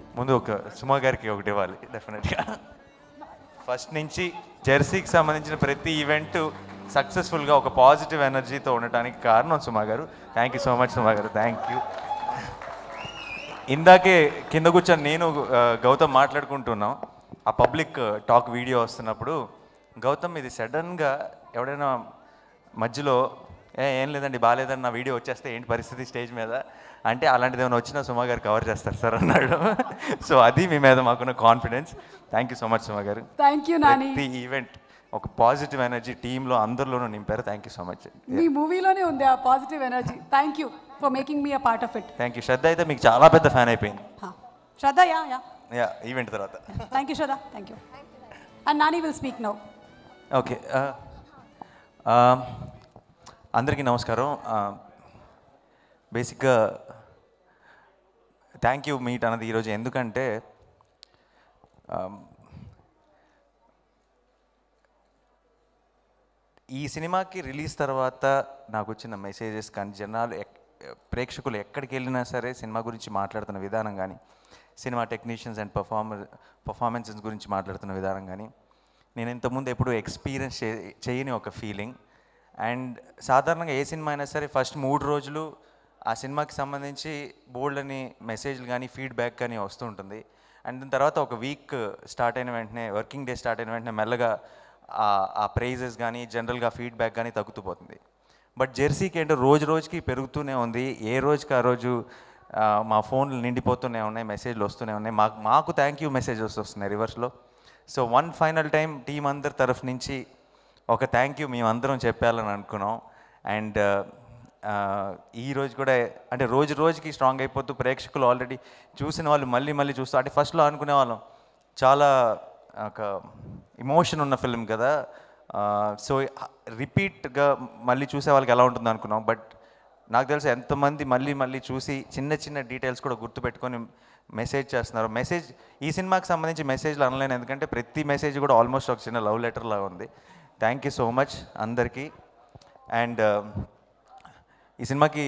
ముందు ఒక సుమా గారికి ఒకటి ఇవ్వాలి డెఫినెట్గా ఫస్ట్ నుంచి జెర్సీకి సంబంధించిన ప్రతి ఈవెంట్ సక్సెస్ఫుల్గా ఒక పాజిటివ్ ఎనర్జీతో ఉండటానికి కారణం Suma garu thank you so much Suma garu thank you ఇందాకే కింద కూర్చొని నేను ఆ, గౌతమ్ మాట్లాడుకుంటున్నాం ఆ పబ్లిక్ టాక్ వీడియో వస్తున్నప్పుడు గౌతమ్ ఇది సడన్గా ఎవడైనా మధ్యలో ఏ ఏం లేదండి బాగాలేదని నా వీడియో వచ్చేస్తే ఏంటి పరిస్థితి స్టేజ్ మీద అంటే అలాంటిది ఏమైనా వచ్చినా సుమా గారు కవర్ చేస్తారు సార్ అన్నాడు సో అది మీ మీద మాకున్న confidence thank you so much Suma garu thank you Nani ప్రతి ఈవెంట్ ఒక పాజిటివ్ ఎనర్జీ టీంలో అందరిలోనూ నింపారు థ్యాంక్ యూ సో మచ్ మీ మూవీలోనే ఉంది ఆ positive energy thank you for making me a part of it thank you Shraddha అయితే మీకు చాలా పెద్ద ఫ్యాన్ అయిపోయింది Shraddha yeah yeah yeah event తర్వాత thank you Shraddha thank you and Nani will speak now okay అందరికీ నమస్కారం బేసిక్గా థ్యాంక్ యూ మీట్ అన్నది ఈరోజు ఎందుకంటే um, ఈ సినిమాకి రిలీజ్ తర్వాత నాకు వచ్చిన మెసేజెస్ కానీ జనాలు ఎక్- ప్రేక్షకులు ఎక్కడికి వెళ్ళినా సరే సినిమా గురించి మాట్లాడుతున్న విధానం కానీ cinema technicians and performer performances గురించి మాట్లాడుతున్న విధానం కానీ నేను ఇంతకుముందు ఎప్పుడు ఎక్స్పీరియన్స్ చే చేయని ఒక ఫీలింగ్ అండ్ సాధారణంగా ఏ సినిమా అయినా సరే ఫస్ట్ మూడు రోజులు ఆ సినిమాకి సంబంధించి బోల్డ్ అని మెసేజ్లు కానీ ఫీడ్బ్యాక్ కానీ వస్తూ ఉంటుంది అండ్ దాని తర్వాత ఒక వీక్ స్టార్ట్ అయిన వెంటనే వర్కింగ్ డే స్టార్ట్ అయిన వెంటనే మెల్లగా ఆ- ఆ ప్రైజెస్ కానీ జనరల్గా ఫీడ్బ్యాక్ కానీ తగ్గుతూ పోతుంది బట్ జెర్సీకి ఏంటో రోజు రోజుకి పెరుగుతూనే ఉంది ఏ రోజుకి ఆ రోజు ఆ, మా ఫోన్లు నిండిపోతూనే ఉన్నాయి మెసేజ్లు వస్తూనే ఉన్నాయి మాకు మాకు థ్యాంక్ యూ మెసేజెస్ వస్తున్నాయి రివర్స్లో so one final time team అందరి తరఫు నుంచి ఒక థ్యాంక్ యూ మేమందరం చెప్పాలని అనుకున్నాం అండ్ ఈ రోజు కూడా అంటే రోజు రోజుకి స్ట్రాంగ్ అయిపోతూ ప్రేక్షకులు ఆల్రెడీ చూసిన వాళ్ళు మళ్ళీ మళ్ళీ చూస్తూ అంటే ఫస్ట్లో అనుకునే వాళ్ళం చాలా ఒక ఇమోషన్ ఉన్న ఫిల్మ్ కదా సో రిపీట్గా మళ్ళీ చూసే వాళ్ళకి ఎలా ఉంటుంది అనుకున్నాం బట్ నాకు తెలిసి ఎంతమంది మళ్ళీ మళ్ళీ చూసి చిన్న చిన్న డీటెయిల్స్ కూడా గుర్తుపెట్టుకొని మెసేజ్ చేస్తున్నారు మెసేజ్ ఈ సినిమాకి సంబంధించి మెసేజ్లు అనలేను ఎందుకంటే ప్రతి మెసేజ్ కూడా ఆల్మోస్ట్ ఒక చిన్న లవ్ లెటర్ లాగా ఉంది థ్యాంక్ యూ సో మచ్ అందరికీ అండ్ ఈ సినిమాకి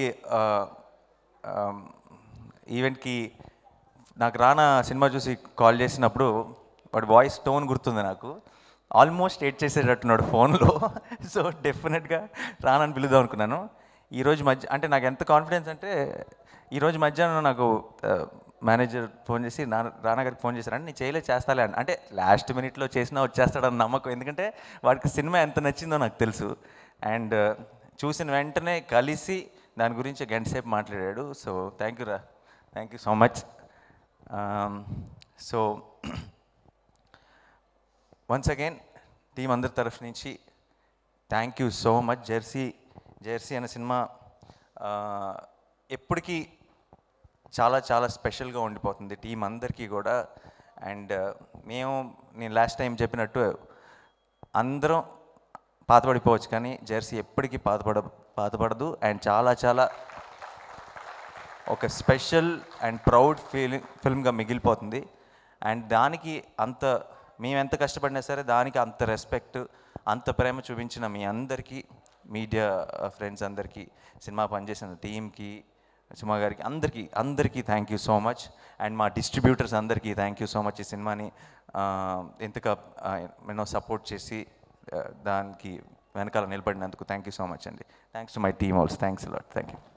ఈవెంట్కి నాకు రానా సినిమా చూసి కాల్ చేసినప్పుడు వాడి వాయిస్ టోన్ గుర్తుంది నాకు ఆల్మోస్ట్ ఎయిట్ చేసేటట్టున్నాడు ఫోన్లో సో డెఫినెట్గా రానని పిలుద్దాం అనుకున్నాను ఈరోజు మధ్య అంటే నాకు ఎంత కాన్ఫిడెన్స్ అంటే ఈరోజు మధ్యాహ్నం నాకు మేనేజర్ ఫోన్ చేసి నాన్న రానా గారికి ఫోన్ చేశారంటే నేను చేయలే చేస్తాలే అని అంటే లాస్ట్ మినిట్లో చేసినా వచ్చేస్తాడని నమ్మకం ఎందుకంటే వాడికి సినిమా ఎంత నచ్చిందో నాకు తెలుసు అండ్ చూసిన వెంటనే కలిసి దాని గురించి గంట సేపు మాట్లాడాడు సో థ్యాంక్ యూ రా thank you so much so once again team అందరి తరఫు నుంచి thank you so much Jersey Jersey అనే సినిమా ఆ, ఎప్పటికీ చాలా చాలా స్పెషల్గా ఉండిపోతుంది టీం అందరికీ కూడా అండ్ మేము నేను లాస్ట్ టైం చెప్పినట్టు అందరం పాతపడిపోవచ్చు కానీ జెర్సీ ఎప్పటికీ పాతపడ పాతపడదు అండ్ చాలా చాలా ఒక స్పెషల్ అండ్ ప్రౌడ్ ఫీలింగ్ ఫిల్మ్గా మిగిలిపోతుంది అండ్ దానికి అంత మేము ఎంత కష్టపడినా సరే దానికి అంత రెస్పెక్ట్ అంత ప్రేమ చూపించిన మీ అందరికీ మీడియా ఫ్రెండ్స్ అందరికీ సినిమా పనిచేసిన టీంకి సుమా గారికి అందరికీ అందరికీ thank you so much and మా డిస్ట్రిబ్యూటర్స్ అందరికీ థ్యాంక్ యూ సో మచ్ ఈ సినిమాని ఆ, ఎంతగా ఎన్నో సపోర్ట్ చేసి ఆ, దానికి వెనకాల నిలబడినందుకు థ్యాంక్ యూ సో మచ్ అండి thanks to my team also thanks lot thank you